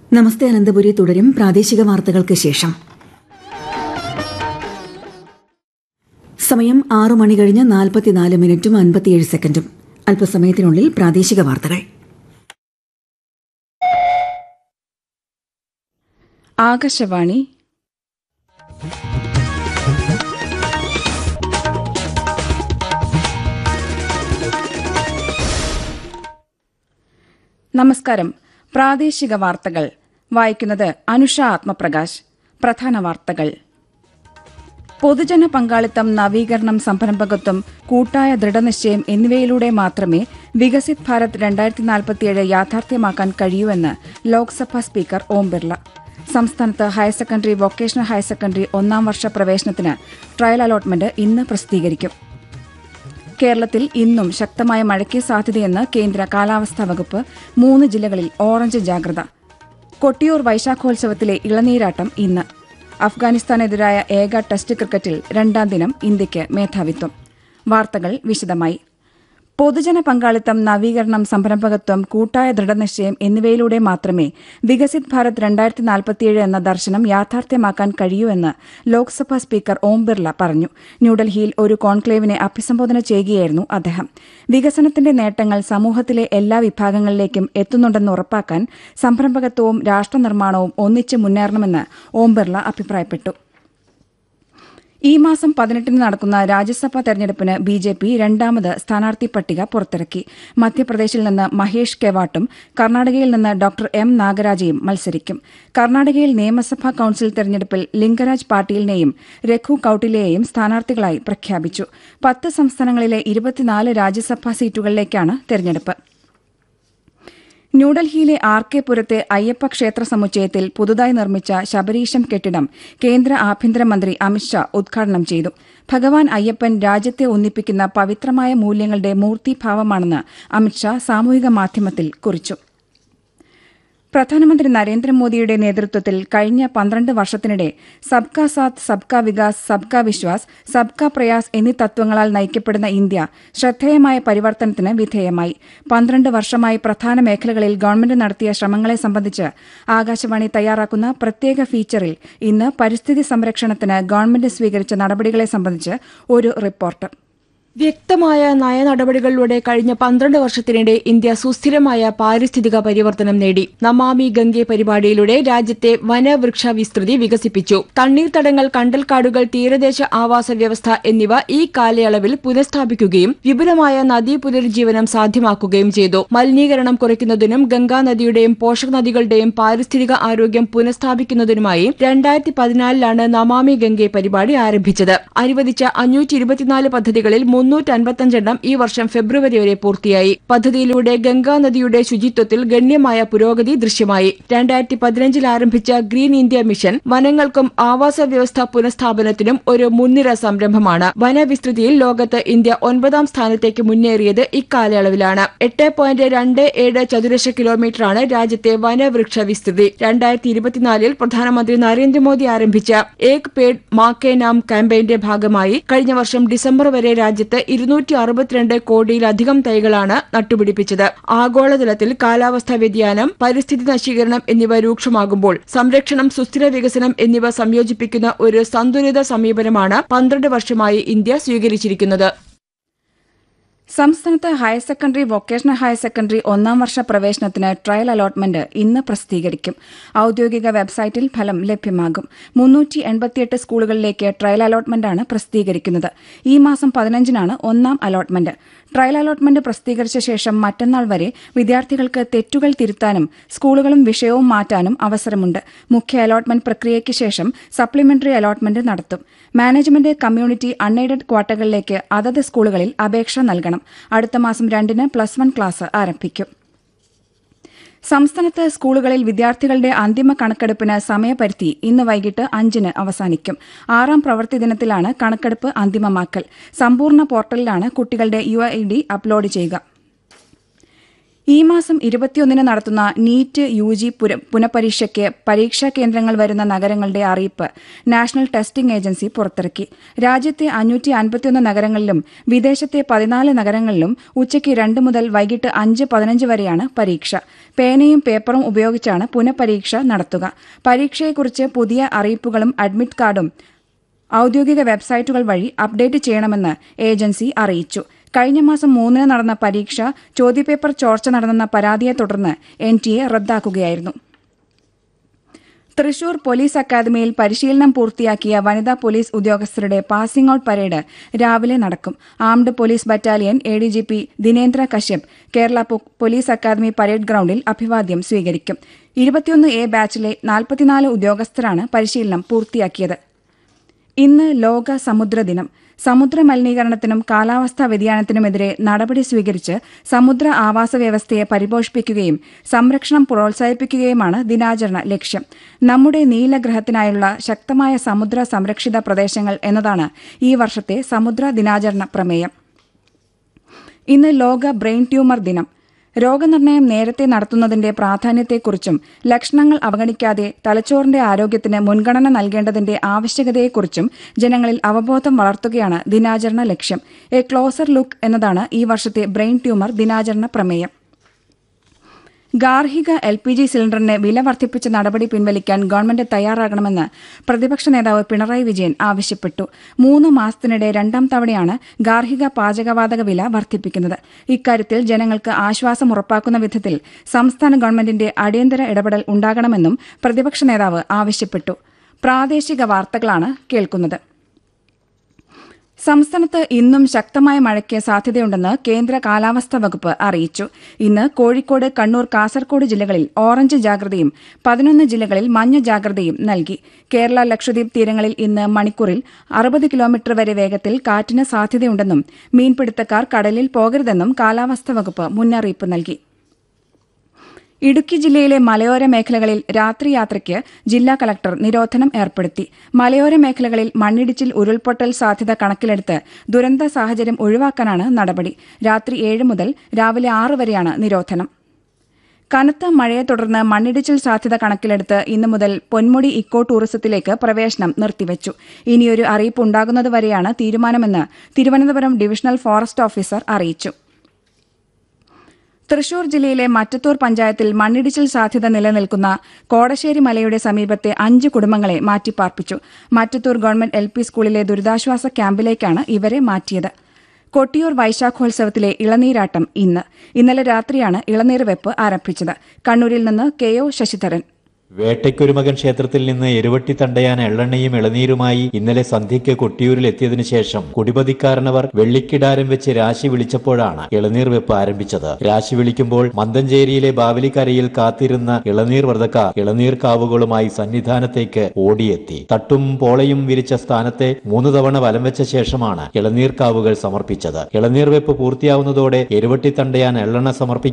നമസ്തേ അനന്തപുരി തുടരും പ്രാദേശിക വാർത്തകൾക്ക് ശേഷം സമയം ആറു മണി കഴിഞ്ഞ് നാൽപ്പത്തിനാല് മിനിറ്റും അൻപത്തിയേഴ് സെക്കൻഡും അല്പസമയത്തിനുള്ളിൽ പ്രാദേശിക വാർത്തകൾ ആകാശവാണി നമസ്കാരം പ്രാദേശിക വാർത്തകൾ വായിക്കുന്നത് അനുഷ ആത്മപ്രകാശ് പ്രധാന വാർത്തകൾ പൊതുജന പങ്കാളിത്തം നവീകരണം സംരംഭകത്വം കൂട്ടായ ദൃഢനിശ്ചയം എന്നിവയിലൂടെ മാത്രമേ വികസിത് ഭാരത് രണ്ടായിരത്തി നാൽപ്പത്തിയേഴ് യാഥാർത്ഥ്യമാക്കാൻ കഴിയൂവെന്ന് ലോക്സഭാ സ്പീക്കർ ഓം ബിർള സംസ്ഥാനത്ത് higher secondary vocational higher secondary ഒന്നാം വർഷ പ്രവേശനത്തിന് ട്രയൽ അലോട്ട്മെന്റ് ഇന്ന് പ്രസിദ്ധീകരിക്കും കേരളത്തിൽ ഇന്നും ശക്തമായ മഴയ്ക്ക് സാധ്യതയെന്ന് കേന്ദ്ര കാലാവസ്ഥാ വകുപ്പ് മൂന്ന് ജില്ലകളിൽ ഓറഞ്ച് ജാഗ്രത കൊട്ടിയൂർ വൈശാഖോത്സവത്തിലെ ഇളനീരാട്ടം ഇന്ന് അഫ്ഗാനിസ്ഥാനെതിരായ ഏക ടെസ്റ്റ് ക്രിക്കറ്റിൽ രണ്ടാം ദിനം ഇന്ത്യയ്ക്ക് മേധാവിത്വം വാർത്തകൾ വിശദമായി പൊതുജന പങ്കാളിത്തം നവീകരണം സംരംഭകത്വം കൂട്ടായ ദൃഢനിശ്ചയം എന്നിവയിലൂടെ മാത്രമേ വികസിത് ഭാരത് രണ്ടായിരത്തി നാൽപ്പത്തിയേഴ് എന്ന ദർശനം യാഥാർത്ഥ്യമാക്കാൻ കഴിയൂ എന്ന് ലോക്സഭാ സ്പീക്കർ ഓം ബിർള പറഞ്ഞു ന്യൂഡൽഹിയിൽ ഒരു കോൺക്ലേവിനെ അഭിസംബോധന ചെയ്യുകയായിരുന്നു അദ്ദേഹം വികസനത്തിന്റെ നേട്ടങ്ങൾ സമൂഹത്തിലെ എല്ലാ വിഭാഗങ്ങളിലേക്കും എത്തുന്നുണ്ടെന്ന് ഉറപ്പാക്കാൻ സംരംഭകത്വവും രാഷ്ട്രനിർമ്മാണവും ഒന്നിച്ച് മുന്നേറണമെന്ന് ഓം ബിർള അഭിപ്രായപ്പെട്ടു ഈ മാസം പതിനെട്ടിന് നടക്കുന്ന രാജ്യസഭാ തെരഞ്ഞെടുപ്പിന് ബി ജെ പി രണ്ടാമത് സ്ഥാനാർത്ഥി പട്ടിക പുറത്തിറക്കി മധ്യപ്രദേശിൽ നിന്ന് മഹേഷ് കെവാട്ടും കർണാടകയിൽ നിന്ന് ഡോക്ടർ എം നാഗരാജയും മത്സരിക്കും കർണാടകയിൽ നിയമസഭാ കൌൺസിൽ തെരഞ്ഞെടുപ്പിൽ ലിംഗരാജ് പാട്ടീലിനെയും രഘു കൌട്ടിലെയും സ്ഥാനാർത്ഥികളായി പ്രഖ്യാപിച്ചു പത്ത് സംസ്ഥാനങ്ങളിലെ ഇരുപത്തിനാല് രാജ്യസഭാ സീറ്റുകളിലേക്കാണ് തെരഞ്ഞെടുപ്പ് ന്യൂഡൽഹിയിലെ ആർ കെ പുരത്തെ അയ്യപ്പ ക്ഷേത്ര സമുച്ചയത്തിൽ പുതുതായി നിർമ്മിച്ച ശബരീശം കെട്ടിടം കേന്ദ്ര ആഭ്യന്തരമന്ത്രി അമിത്ഷാ ഉദ്ഘാടനം ചെയ്തു ഭഗവാൻ അയ്യപ്പൻ രാജ്യത്തെ ഒന്നിപ്പിക്കുന്ന പവിത്രമായ മൂല്യങ്ങളുടെ മൂർത്തിഭാവമാണെന്ന് അമിത്ഷാ സാമൂഹിക മാധ്യമത്തിൽ കുറിച്ചു പ്രധാനമന്ത്രി നരേന്ദ്രമോദിയുടെ നേതൃത്വത്തിൽ കഴിഞ്ഞ പന്ത്രണ്ട് വർഷത്തിനിടെ സബ്കാ സാത്ത് സബ്കാ വികാസ് സബ്കാ വിശ്വാസ് സബ്കാ പ്രയാസ് എന്നീ തത്വങ്ങളാൽ നയിക്കപ്പെടുന്ന ഇന്ത്യ ശ്രദ്ധേയമായ പരിവർത്തനത്തിന് വിധേയമായി പന്ത്രണ്ട് വർഷമായി പ്രധാന മേഖലകളിൽ ഗവൺമെന്റ് നടത്തിയ ശ്രമങ്ങളെ സംബന്ധിച്ച് ആകാശവാണി തയ്യാറാക്കുന്ന പ്രത്യേക ഫീച്ചറിൽ ഇന്ന് പരിസ്ഥിതി സംരക്ഷണത്തിന് ഗവൺമെന്റ് സ്വീകരിച്ച നടപടികളെ സംബന്ധിച്ച് ഒരു റിപ്പോർട്ട് വ്യക്തമായ നയനടപടികളിലൂടെ കഴിഞ്ഞ പന്ത്രണ്ട് വർഷത്തിനിടെ ഇന്ത്യ സുസ്ഥിരമായ പാരിസ്ഥിതിക പരിവർത്തനം നേടി നമാമി ഗംഗെ പരിപാടിയിലൂടെ രാജ്യത്തെ വനവൃക്ഷ വിസ്തൃതി വികസിപ്പിച്ചു തണ്ണീർത്തടങ്ങൾ കണ്ടൽക്കാടുകൾ തീരദേശ ആവാസ വ്യവസ്ഥ എന്നിവ ഈ കാലയളവിൽ പുനഃസ്ഥാപിക്കുകയും വിപുലമായ നദീ പുനരുജ്ജീവനം സാധ്യമാക്കുകയും ചെയ്തു മലിനീകരണം കുറയ്ക്കുന്നതിനും ഗംഗാ നദിയുടെയും പോഷക നദികളുടെയും പാരിസ്ഥിതിക ആരോഗ്യം പുനഃസ്ഥാപിക്കുന്നതിനുമായി രണ്ടായിരത്തി പതിനാലിലാണ് നമാമി ഗംഗെ പരിപാടി ആരംഭിച്ചത് അനുവദിച്ച അഞ്ഞൂറ്റി ഇരുപത്തിനാല് പദ്ധതികളിൽ മുന്നൂറ്റൻപത്തഞ്ചെണ്ണം ഈ വർഷം ഫെബ്രുവരി വരെ പൂർത്തിയായി പദ്ധതിയിലൂടെ ഗംഗാ നദിയുടെ ശുചിത്വത്തിൽ ഗണ്യമായ പുരോഗതി ദൃശ്യമായി രണ്ടായിരത്തി പതിനഞ്ചിൽ ആരംഭിച്ച ഗ്രീൻ ഇന്ത്യ മിഷൻ വനങ്ങൾക്കും ആവാസ വ്യവസ്ഥ പുനഃസ്ഥാപനത്തിനും ഒരു മുൻനിര സംരംഭമാണ് വനവിസ്തൃതിയിൽ ലോകത്ത് ഇന്ത്യ ഒൻപതാം സ്ഥാനത്തേക്ക് മുന്നേറിയത് ഇക്കാലയളവിലാണ് എട്ട് പോയിന്റ് രണ്ട് ഏഴ് ചതുരശ്ര കിലോമീറ്ററാണ് രാജ്യത്തെ വനവൃക്ഷ വിസ്തൃതി രണ്ടായിരത്തി ഇരുപത്തിനാലിൽ പ്രധാനമന്ത്രി നരേന്ദ്രമോദി ആരംഭിച്ച ഏക് പേഡ് മാ കെ നാം ക്യാമ്പയിന്റെ ഭാഗമായി കഴിഞ്ഞ വർഷം ഡിസംബർ വരെ രാജ്യത്ത് ഇരുന്നൂറ്റി അറുപത്തിരണ്ട് കോടിയിലധികം തൈകളാണ് നട്ടുപിടിപ്പിച്ചത് ആഗോളതലത്തിൽ കാലാവസ്ഥാ വ്യതിയാനം പരിസ്ഥിതി നശീകരണം എന്നിവ രൂക്ഷമാകുമ്പോൾ സംരക്ഷണം സുസ്ഥിര വികസനം എന്നിവ സംയോജിപ്പിക്കുന്ന ഒരു സന്തുലിത സമീപനമാണ് പന്ത്രണ്ട് വർഷമായി ഇന്ത്യ സ്വീകരിച്ചിരിക്കുന്നത് സംസ്ഥാനത്ത് higher secondary vocational higher secondary ഒന്നാം വർഷ പ്രവേശനത്തിന് ട്രയൽ അലോട്ട്മെന്റ് ഇന്ന് പ്രസിദ്ധീകരിക്കും ഔദ്യോഗിക വെബ്സൈറ്റിൽ ഫലം ലഭ്യമാകും മുന്നൂറ്റി എൺപത്തിയെട്ട് സ്കൂളുകളിലേക്ക് ട്രയൽ അലോട്ട്മെന്റാണ് പ്രസിദ്ധീകരിക്കുന്നത് ഈ മാസം പതിനഞ്ചിനാണ് ഒന്നാം അലോട്ട്മെന്റ് ട്രയൽ അലോട്ട്മെന്റ് പ്രസിദ്ധീകരിച്ച ശേഷം മറ്റന്നാൾ വരെ വിദ്യാർത്ഥികൾക്ക് തെറ്റുകൾ തിരുത്താനും സ്കൂളുകളും വിഷയവും മാറ്റാനും അവസരമുണ്ട് മുഖ്യ അലോട്ട്മെന്റ് പ്രക്രിയയ്ക്ക് ശേഷം സപ്ലിമെന്ററി അലോട്ട്മെന്റ് നടത്തും മാനേജ്മെന്റ് കമ്മ്യൂണിറ്റി അൺഎയ്ഡഡ് ക്വാർട്ടകളിലേക്ക് അതത് സ്കൂളുകളിൽ അപേക്ഷ നൽകണം അടുത്ത മാസം രണ്ടിന് പ്ലസ് വൺ ക്ലാസ് ആരംഭിക്കും സംസ്ഥാനത്ത് സ്കൂളുകളിൽ വിദ്യാർത്ഥികളുടെ അന്തിമ കണക്കെടുപ്പിന് സമയപരിധി ഇന്ന് വൈകിട്ട് അഞ്ചിന് അവസാനിക്കും ആറാം പ്രവൃത്തി ദിനത്തിലാണ് കണക്കെടുപ്പ് അന്തിമമാക്കൽ സമ്പൂർണ്ണ പോർട്ടലിലാണ് കുട്ടികളുടെ യു ഐ ഡി അപ്ലോഡ് ചെയ്യുക ഈ മാസം ഇരുപത്തിയൊന്നിന് നടത്തുന്ന നീറ്റ് യു ജി പുനഃപരീക്ഷയ്ക്ക് പരീക്ഷാ കേന്ദ്രങ്ങൾ വരുന്ന നഗരങ്ങളുടെ അറിയിപ്പ് നാഷണൽ ടെസ്റ്റിംഗ് ഏജൻസി പുറത്തിറക്കി രാജ്യത്തെ അഞ്ഞൂറ്റി അൻപത്തിയൊന്ന് നഗരങ്ങളിലും വിദേശത്തെ പതിനാല് നഗരങ്ങളിലും ഉച്ചയ്ക്ക് രണ്ട് മുതൽ വൈകിട്ട് അഞ്ച് പതിനഞ്ച് വരെയാണ് പരീക്ഷ പേനയും പേപ്പറും ഉപയോഗിച്ചാണ് പുനഃപരീക്ഷ നടത്തുക പരീക്ഷയെക്കുറിച്ച് പുതിയ അറിയിപ്പുകളും അഡ്മിറ്റ് കാർഡും ഔദ്യോഗിക വെബ്സൈറ്റുകൾ വഴി അപ്ഡേറ്റ് ചെയ്യണമെന്ന് ഏജൻസി അറിയിച്ചു കഴിഞ്ഞ മാസം മൂന്നിന് നടന്ന പരീക്ഷ ചോദ്യപേപ്പർ ചോർച്ച നടന്നെന്ന പരാതിയെ തുടർന്ന് എൻ ടി എ റദ്ദാക്കുകയായിരുന്നു തൃശൂർ പോലീസ് അക്കാദമിയിൽ പരിശീലനം പൂർത്തിയാക്കിയ വനിതാ പോലീസ് ഉദ്യോഗസ്ഥരുടെ പാസിംഗ് ഔട്ട് പരേഡ് രാവിലെ നടക്കും armed police battalion A D G P Dinendra Kashyap Kerala police academy parade ഗ്രൌണ്ടിൽ അഭിവാദ്യം സ്വീകരിക്കും ഇരുപത്തിയൊന്ന് എ ബാച്ചിലെ നാൽപ്പത്തിനാല് ഉദ്യോഗസ്ഥരാണ് പരിശീലനം പൂർത്തിയാക്കിയത് ഇന്ന് ലോക സമുദ്ര ദിനം സമുദ്ര മലിനീകരണത്തിനും കാലാവസ്ഥാ വ്യതിയാനത്തിനുമെതിരെ നടപടി സ്വീകരിച്ച് സമുദ്ര ആവാസ വ്യവസ്ഥയെ പരിപോഷിപ്പിക്കുകയും സംരക്ഷണം പ്രോത്സാഹിപ്പിക്കുകയുമാണ് ദിനാചരണ ലക്ഷ്യം നമ്മുടെ നീലഗ്രഹത്തിനായുള്ള ശക്തമായ സമുദ്ര സംരക്ഷിത പ്രദേശങ്ങൾ എന്നതാണ് ഈ വർഷത്തെ സമുദ്ര ദിനാചരണ പ്രമേയം ഇന്ന് ലോക ബ്രെയിൻ ട്യൂമർ ദിനം രോഗനിർണയം നേരത്തെ നടത്തുന്നതിന്റെ പ്രാധാന്യത്തെക്കുറിച്ചും ലക്ഷണങ്ങൾ അവഗണിക്കാതെ തലച്ചോറിന്റെ ആരോഗ്യത്തിന് മുൻഗണന നൽകേണ്ടതിന്റെ ആവശ്യകതയെക്കുറിച്ചും ജനങ്ങളിൽ അവബോധം വളർത്തുകയാണ് ദിനാചരണ ലക്ഷ്യം എ ക്ലോസർ ലുക്ക് എന്നതാണ് ഈ വർഷത്തെ ബ്രെയിൻ ട്യൂമർ ദിനാചരണ പ്രമേയം ഗാർഹിക എൽ പി ജി സിലിണ്ടറിന് വില വർദ്ധിപ്പിച്ച നടപടി പിൻവലിക്കാൻ ഗവൺമെന്റ് തയ്യാറാകണമെന്ന് പ്രതിപക്ഷ നേതാവ് പിണറായി വിജയൻ ആവശ്യപ്പെട്ടു മൂന്ന് മാസത്തിനിടെ രണ്ടാം തവണയാണ് ഗാർഹിക പാചകവാതക വില വർദ്ധിപ്പിക്കുന്നത് ഇക്കാര്യത്തിൽ ജനങ്ങൾക്ക് ആശ്വാസം ഉറപ്പാക്കുന്ന വിധത്തിൽ സംസ്ഥാന ഗവൺമെന്റിന്റെ അടിയന്തര ഇടപെടൽ ഉണ്ടാകണമെന്നും പ്രതിപക്ഷ നേതാവ് ആവശ്യപ്പെട്ടു പ്രാദേശിക വാർത്തകളാണ് കേൾക്കുന്നത് സംസ്ഥാനത്ത് ഇന്നും ശക്തമായ മഴയ്ക്ക് സാധ്യതയുണ്ടെന്ന് കേന്ദ്ര കാലാവസ്ഥാ വകുപ്പ് അറിയിച്ചു ഇന്ന് കോഴിക്കോട് കണ്ണൂർ കാസർകോട് ജില്ലകളിൽ ഓറഞ്ച് ജാഗ്രതയും പതിനൊന്ന് ജില്ലകളിൽ മഞ്ഞ ജാഗ്രതയും നൽകി കേരള ലക്ഷദ്വീപ് തീരങ്ങളിൽ ഇന്ന് മണിക്കൂറിൽ അറുപത് കിലോമീറ്റർ വരെ വേഗത്തിൽ കാറ്റിന് സാധ്യതയുണ്ടെന്നും മീൻപിടുത്തക്കാർ കടലിൽ പോകരുതെന്നും കാലാവസ്ഥാ വകുപ്പ് മുന്നറിയിപ്പ് നൽകി ഇടുക്കി ജില്ലയിലെ മലയോര മേഖലകളിൽ രാത്രി യാത്രയ്ക്ക് ജില്ലാ കളക്ടർ നിരോധനം ഏർപ്പെടുത്തി മലയോര മേഖലകളിൽ മണ്ണിടിച്ചിൽ ഉരുൾപൊട്ടൽ സാധ്യത കണക്കിലെടുത്ത് ദുരന്ത സാഹചര്യം ഒഴിവാക്കാനാണ് നടപടി രാത്രി ഏഴ് മുതൽ രാവിലെ ആറ് വരെയാണ് നിരോധനം കനത്ത മഴയെ തുടർന്ന് മണ്ണിടിച്ചിൽ സാധ്യത കണക്കിലെടുത്ത് ഇന്നു മുതൽ പൊന്മുടി ഇക്കോ ടൂറിസത്തിലേക്ക് പ്രവേശനം നിർത്തിവച്ചു ഇനിയൊരു അറിയിപ്പ് ഉണ്ടാകുന്നതുവരെയാണ് തീരുമാനമെന്ന് തിരുവനന്തപുരം ഡിവിഷണൽ ഫോറസ്റ്റ് ഓഫീസർ അറിയിച്ചു തൃശൂർ ജില്ലയിലെ മറ്റത്തൂർ പഞ്ചായത്തിൽ മണ്ണിടിച്ചിൽ സാധ്യത നിലനിൽക്കുന്ന കോടശ്ശേരി മലയുടെ സമീപത്തെ അഞ്ച് കുടുംബങ്ങളെ മാറ്റിപ്പാർപ്പിച്ചു മറ്റത്തൂർ ഗവൺമെന്റ് എൽ പി സ്കൂളിലെ ദുരിതാശ്വാസ ക്യാമ്പിലേക്കാണ് ഇവരെ മാറ്റിയത് കൊട്ടിയൂർ വൈശാഖോത്സവത്തിലെ ഇളനീരാട്ടം ഇന്ന് ഇന്നലെ രാത്രിയാണ് ഇളനീർ വെപ്പ് ആരംഭിച്ചത് കണ്ണൂരിൽ നിന്ന് കെ ഒ ശശിധരൻ വേട്ടയ്ക്കൊരുമകൻ ക്ഷേത്രത്തിൽ നിന്ന് എരുവട്ടി തണ്ടയാൻ എള്ളെണ്ണയും ഇളനീരുമായി ഇന്നലെ സന്ധ്യയ്ക്ക് കൊട്ടിയൂരിൽ എത്തിയതിനു ശേഷം കുടിപതിക്കാരനവർ വെള്ളിക്കിടാരം വെച്ച് രാശി വിളിച്ചപ്പോഴാണ് ഇളനീർ വെപ്പ് ആരംഭിച്ചത് രാശി വിളിക്കുമ്പോൾ മന്തഞ്ചേരിയിലെ ബാവലിക്കരയിൽ കാത്തിരുന്ന ഇളനീർ വ്രതക്കാർ ഇളനീർ കാവുകളുമായി സന്നിധാനത്തേക്ക് ഓടിയെത്തി തട്ടും പോളയും വിരിച്ച സ്ഥാനത്തെ മൂന്ന് തവണ വലം വെച്ച ശേഷമാണ് ഇളനീർ കാവുകൾ സമർപ്പിച്ചത് ഇളനീർ വെപ്പ് പൂർത്തിയാവുന്നതോടെ എരുവട്ടി തണ്ടയാൻ എള്ളെണ്ണ സമർപ്പിക്കും